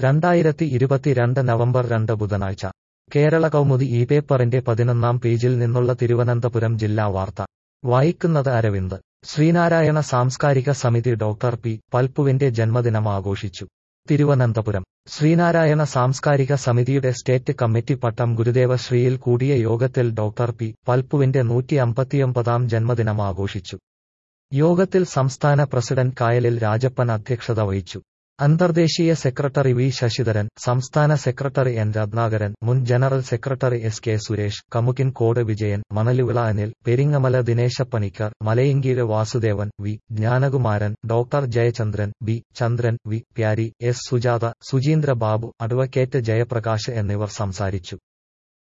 രണ്ടായിരത്തി ഇരുപത്തിരണ്ട് നവംബർ രണ്ട് ബുധനാഴ്ച കേരള കൗമുദി ഈ പേപ്പറിന്റെ പതിനൊന്നാം പേജിൽ നിന്നുള്ള തിരുവനന്തപുരം ജില്ലാ വാർത്ത വായിക്കുന്നത് അരവിന്ദ് ശ്രീനാരായണ സാംസ്കാരിക സമിതി ഡോക്ടർ പി പൽപ്പുവിന്റെ ജന്മദിനം ആഘോഷിച്ചു തിരുവനന്തപുരം ശ്രീനാരായണ സാംസ്കാരിക സമിതിയുടെ സ്റ്റേറ്റ് കമ്മിറ്റി പട്ടം ഗുരുദേവ ശ്രീയിൽ കൂടിയ യോഗത്തിൽ ഡോക്ടർ പി പൽപ്പുവിന്റെ നൂറ്റി അമ്പത്തിയൊമ്പതാം ജന്മദിനം ആഘോഷിച്ചു യോഗത്തിൽ സംസ്ഥാന പ്രസിഡന്റ് കായലിൽ രാജപ്പൻ അധ്യക്ഷത വഹിച്ചു അന്തർദേശീയ സെക്രട്ടറി വി ശശിധരൻ സംസ്ഥാന സെക്രട്ടറി എൻ രത്നാകരൻ മുൻ general secretary S K Suresh Kamukincode Vijayan Manaluvila Anil Peringamala Dineshapanicker Malayinkeezhu Vasudevan V Jnanakumaran doctor Jayachandran B Chandran V Pyari S Sujatha Sujeendra Babu advocate Jayaprakash എന്നിവർ സംസാരിച്ചു